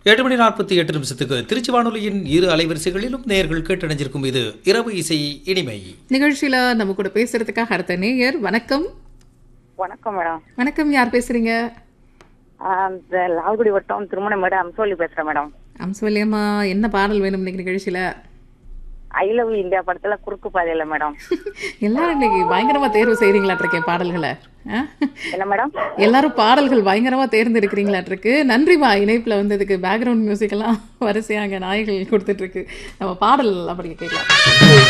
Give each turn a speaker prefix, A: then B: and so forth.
A: எட்டு மணி நாற்பத்தி எட்டு நிமிஷத்துக்கு திருச்சி வானொலியின் இரு அலைவரிசைகளிலும் நேயர்கள் கேட்டடைஞ்சிருக்கும் இது இரவு இசை இனிமை
B: நிகழ்ச்சியில நம்ம கூட பேசுறதுக்காக அடுத்த நேயர் வணக்கம்
C: வணக்கம் மேடம்
B: வணக்கம் யார் பேசுறீங்க
C: ஆஹ் இந்த லால்குடி வட்டம் திருமணம் மேடம் அம்சோலி பேசுறேன் மேடம்
B: அம்சவல்லியம்மா என்ன பாடல் வேணும் இன்னைக்கு நிகழ்ச்சியில
C: ஐ லவ் இந்தியா படத்துல குறுக்கு பாதையில மேடம்
B: எல்லாரும் இன்னைக்கு பயங்கரமா தேர்வு செய்றீங்களாட்டிருக்கேன் பாடல்களை ஆ?
C: என்ன மேடம்
B: எல்லாரும் பாடல்கள் பயங்கரமா தேர்ந்தெடுக்கிறீங்களாட்டிருக்கு நன்றிமா இணைப்புல வந்ததுக்கு பேக்ரவுண்ட் மியூசிக் எல்லாம் வரிசையாக நாய்கள் கொடுத்துட்டு இருக்கு நம்ம பாடல் அப்படி கேட்கலாம்